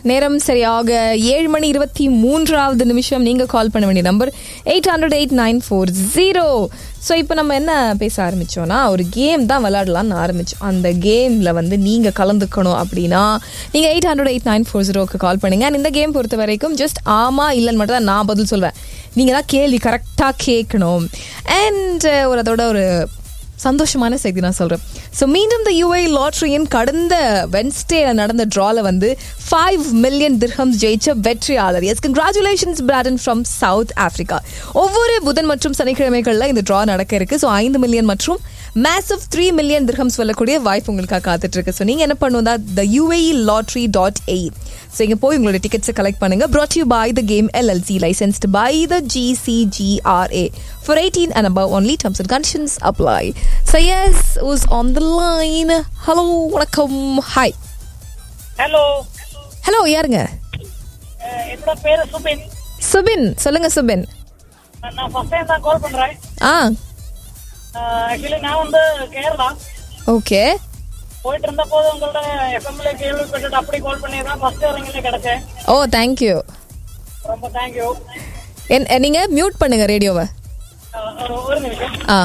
நேரம் சரியாக ஏழு மணி இருபத்தி மூன்றாவது நிமிஷம் நீங்க கால் பண்ண வேண்டிய number eight hundred eight nine four zero so இப்போ நம்ம என்ன பேச ஆரம்பிச்சோம்னா ஒரு கேம் தான் விளையாடலாம்னு ஆரம்பிச்சோம் அந்த கேமில் வந்து நீங்கள் கலந்துக்கணும் அப்படின்னா நீங்கள் eight hundred eight nine four ஜீரோக்கு கால் பண்ணுங்க அண்ட் இந்த கேம் பொறுத்த வரைக்கும் ஜஸ்ட் ஆமா இல்லைன்னு மட்டும் தான் நான் பதில் சொல்வேன் நீங்கள் தான் கேள்வி கரெக்டாக கேட்கணும் அண்ட் ஒரு அதோட ஒரு சந்தோஷமான செய்தி நான் சொல்கிறேன் ஸோ மீண்டும் இந்த யூஏ லாட்ரியின் கடந்த வென்ஸ்டே நடந்த ட்ரால வந்து ஃபைவ் மில்லியன் திர்ஹம்ஸ் ஜெயிச்ச வெற்றியாளர் yes congratulations Braden from South Africa ஒவ்வொரு புதன் மற்றும் சனிக்கிழமைகளில் இந்த ட்ரா நடக்க இருக்கு ஸோ ஐந்து மில்லியன் மற்றும் மேசிவ் த்ரீ மில்லியன் திர்ஹம்ஸ் வரக்கூடிய வாய்ப்பு உங்களுக்காக காத்துட்டு இருக்கு ஸோ நீங்கள் என்ன பண்ணுவோம் தான் the UAE lottery dot ae so இங்கே போய் உங்களோட டிக்கெட்ஸை கலெக்ட் பண்ணுங்க brought you by the game LLC licensed by the GCGRA for eighteen and above only terms and conditions apply so yes who's on the line hello வணக்கம் hi hello hello யாருங்க என்னோட பேரு சுபின் சுபின் சொல்லுங்க சுபின் நான் ஃபர்ஸ்ட் டைம் தான் கால் பண்றேன் ஆ actually நான் வந்து கேரளா ஓகே போயிட்டு இருந்த போது உங்களோட எஃப்எம்ல கேள்விப்பட்டுட்டு அப்படி கால் பண்ணி தான் ஃபர்ஸ்ட் இறங்கில கிடைச்சேன் ஓ தேங்க்யூ ரொம்ப தேங்க்யூ என் நீங்க மியூட் பண்ணுங்க ரேடியோவை ஒரு ஒரு நிமிஷம் ஆ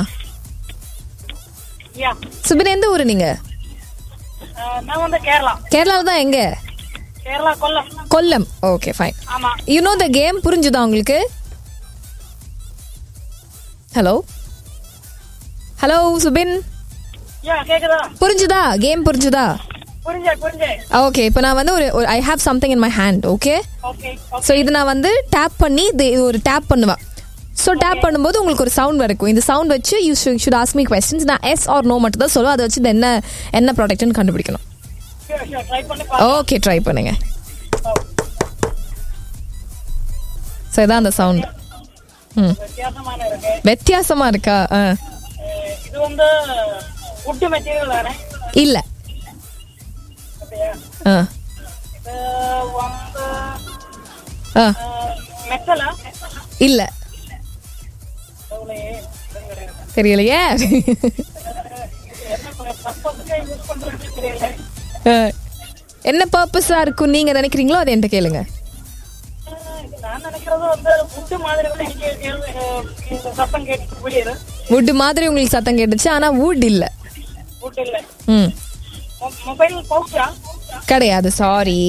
யா சுபின் எந்த ஊரு நீங்க நான் வந்து கேரளா கேரளாவில் தான் எங்க கேரளா கொல்லம் கொல்லம் ஓகே ஃபைன் ஆமா யூ நோ த கேம் புரிஞ்சுதா உங்களுக்கு ஹலோ ஹலோ சுபின் யா கேக்குதா புரிஞ்சுதா கேம் புரிஞ்சுதா புரிஞ்சே புரிஞ்சே ஓகே இப்போ நான் வந்து ஒரு I have something in my hand okay okay so இது நான் வந்து டேப் பண்ணி இது இது ஒரு டேப் பண்ணுவேன் ஸோ டேப் பண்ணும்போது உங்களுக்கு ஒரு சவுண்ட் இருக்கும் இந்த சவுண்ட் வச்சு you should ask me questions நான் எஸ் ஆர் நோ மட்டும் தான் சொல்லுவேன் அதை வச்சு இது என்ன என்ன ப்ராடக்ட்னு கண்டுபிடிக்கணும் ஷூர் ஷூர் ட்ரை பண்ணி பாருங்க ஓகே ட்ரை பண்ணுங்க ஸோ இதான் அந்த சவுண்ட் ம் வித்தியாசமான இருக்கு வித்தியாசமா இருக்கா ஆ அஹ், இது வந்து வுட் மெட்டீரியல் தானே இல்லை அப்படியா ஆ இது வந்து ஆ மெட்டலா இல்லை தெரியலையே யூஸ் பண்றது தெரியல ஆ. என்ன பர்பஸாக இருக்கும் நீங்கள் நினைக்கிறீங்களோ அதை என்கிட்ட கேளுங்க நான் நினைக்கிறது வந்து ஃபுட்டு மாதிரி தான் எனக்கு கேள்வி அஹ், இந்த சத்தம் கேட்டு புரியுது வுட் மாதிரி உங்களுக்கு சத்தம் கேட்டுச்சு ஆனால் வுட் இல்லை ஃபுட் இல்ல ம் மொபைல் பவுச்சா கிடையாது சாரி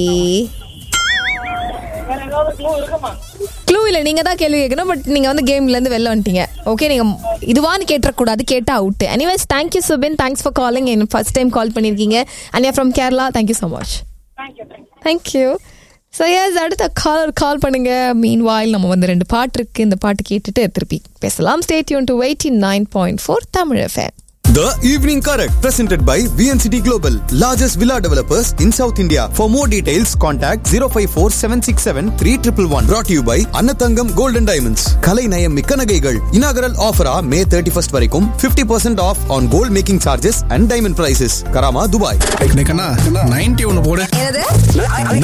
வேற ஏதாவது க்ளூ இருக்குமா க்ளூ இல்லை நீங்கள் தான் கேள்வி கேட்கணும் பட் நீங்கள் வந்து கேம்லேருந்து வெளில வந்துட்டீங்க ஓகே நீங்கள் இதுவான்னு கேட்டக்கூடாது கேட்டால் out anyways thank you Subin thanks for calling என் ஃபர்ஸ்ட் டைம் கால் பண்ணியிருக்கீங்க and yeah from Kerala thank you so much thank you thank you thank you so yes அடுத்த கால் கால் பண்ணுங்க மீன் வாயில் நம்ம வந்து ரெண்டு பாட்டு இருக்கு இந்த பாட்டு கேட்டுட்டு திருப்பி பேசலாம் stay tuned to eighty nine point four Tamil FM The Evening Correct, presented by VNCT Global, largest villa developers in South India. For more details, contact 054 767 3111. Brought to you by Annathangam Gold and Diamonds. Kalai Nayam Mikkanagaigal. Inaugural offer ah May 31st வரைக்கும் 50% off on gold making charges and diamond prices. Karama, Dubai. Ninety ஒன்னு போடு என்னது